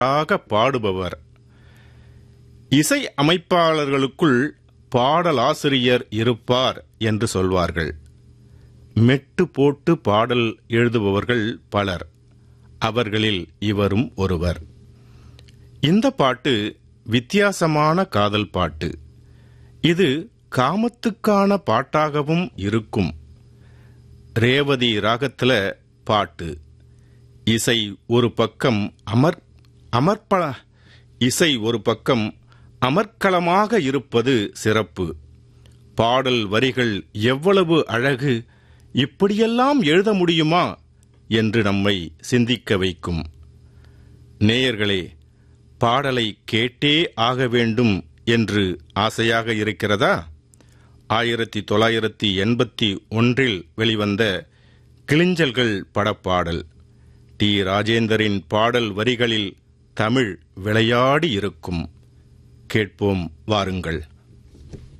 ஆக பாடுபவர் இசை அமைப்பாளர்களுக்குள் பாடலாசிரியர் இருப்பார் என்று சொல்வார்கள் மெட்டு போட்டு பாடல் எழுதுபவர்கள் பலர் அவர்களில் இவரும் ஒருவர் இந்த பாட்டு வித்தியாசமான காதல் பாட்டு இது காமத்துக்கான பாட்டாகவும் இருக்கும் ரேவதி ராகத்துல பாட்டு இசை ஒரு பக்கம் அமர் அமர்ப்ப இசை ஒரு பக்கம் அமர்க்களமாக இருப்பது சிறப்பு பாடல் வரிகள் எவ்வளவு அழகு இப்படியெல்லாம் எழுத முடியுமா என்று நம்மை சிந்திக்க வைக்கும் நேயர்களே பாடலை கேட்டே ஆக வேண்டும் என்று ஆசையாக இருக்கிறதா ஆயிரத்தி தொள்ளாயிரத்தி எண்பத்தி ஒன்றில் வெளிவந்த கிளிஞ்சல்கள் படப்பாடல் டி ராஜேந்தரின் பாடல் வரிகளில் தமிழ் விளையாடி இருக்கும் கேட்போம் வாருங்கள்